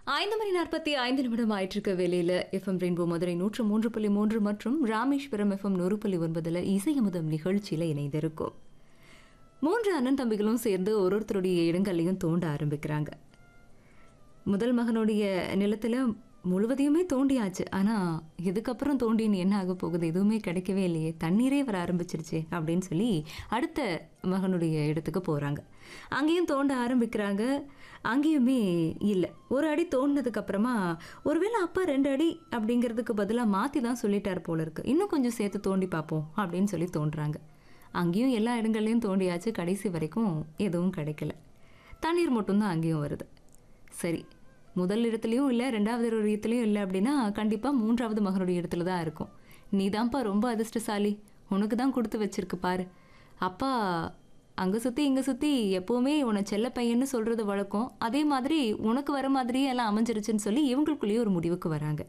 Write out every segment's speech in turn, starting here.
ஐந்து மணி நாற்பத்தி ஐந்து நிமிடம் ஆயிட்டிருக்க வேலையில் எஃப்எம் ரெயின்போ மதுரை நூற்று மூன்று புள்ளி மூன்று மற்றும் ராமேஸ்வரம் எஃப்எம் நூறு புள்ளி ஒன்பதில் இசையமுதம் நிகழ்ச்சியில் இணைந்திருக்கும் மூன்று அண்ணன் தம்பிகளும் சேர்ந்து ஒரு ஒருத்தருடைய இடங்களையும் தோண்ட ஆரம்பிக்கிறாங்க முதல் மகனுடைய நிலத்துல முழுவதையுமே தோண்டியாச்சு ஆனா இதுக்கப்புறம் தோண்டின்னு என்ன ஆக போகுது எதுவுமே கிடைக்கவே இல்லையே தண்ணீரே வர ஆரம்பிச்சிருச்சு அப்படின்னு சொல்லி அடுத்த மகனுடைய இடத்துக்கு போறாங்க அங்கேயும் தோண்ட ஆரம்பிக்கிறாங்க அங்கேயுமே இல்லை ஒரு அடி தோண்டினதுக்கு அப்புறமா ஒருவேளை அப்பா ரெண்டு அடி அப்படிங்கிறதுக்கு பதிலாக மாற்றி தான் சொல்லிட்டார் போல இருக்கு இன்னும் கொஞ்சம் சேர்த்து தோண்டி பார்ப்போம் அப்படின்னு சொல்லி தோன்றாங்க அங்கேயும் எல்லா இடங்கள்லையும் தோண்டியாச்சு கடைசி வரைக்கும் எதுவும் கிடைக்கல தண்ணீர் மட்டும்தான் அங்கேயும் வருது சரி முதல் இடத்துலையும் இல்லை ரெண்டாவது ஒரு இடத்துலையும் இல்லை அப்படின்னா கண்டிப்பாக மூன்றாவது மகனுடைய இடத்துல தான் இருக்கும் நீ தான்ப்பா ரொம்ப அதிர்ஷ்டசாலி உனக்கு தான் கொடுத்து வச்சிருக்கு பாரு அப்பா அங்கே சுற்றி இங்கே சுற்றி எப்போவுமே உன்னை செல்ல பையன்னு சொல்கிறது வழக்கம் அதே மாதிரி உனக்கு வர மாதிரியே எல்லாம் அமைஞ்சிருச்சுன்னு சொல்லி இவங்களுக்குள்ளேயே ஒரு முடிவுக்கு வராங்க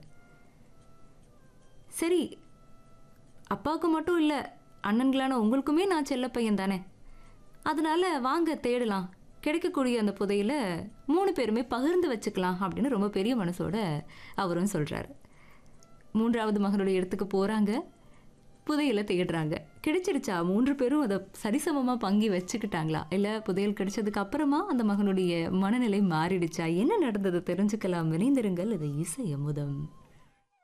சரி அப்பாவுக்கு மட்டும் இல்லை அண்ணன்களான உங்களுக்குமே நான் செல்ல பையன் தானே அதனால வாங்க தேடலாம் கிடைக்கக்கூடிய அந்த புதையில மூணு பேருமே பகிர்ந்து வச்சுக்கலாம் அப்படின்னு ரொம்ப பெரிய மனசோட அவரும் சொல்கிறாரு மூன்றாவது மகனுடைய இடத்துக்கு போகிறாங்க புதையலை தேடுறாங்க கிடைச்சிருச்சா மூன்று பேரும் அதை சரிசமமாக பங்கி வச்சுக்கிட்டாங்களா இல்லை புதையல் கிடைச்சதுக்கு அப்புறமா அந்த மகனுடைய மனநிலை மாறிடுச்சா என்ன நடந்தது தெரிஞ்சுக்கலாம் விளைந்திருங்கள் இது இசை அமுதம்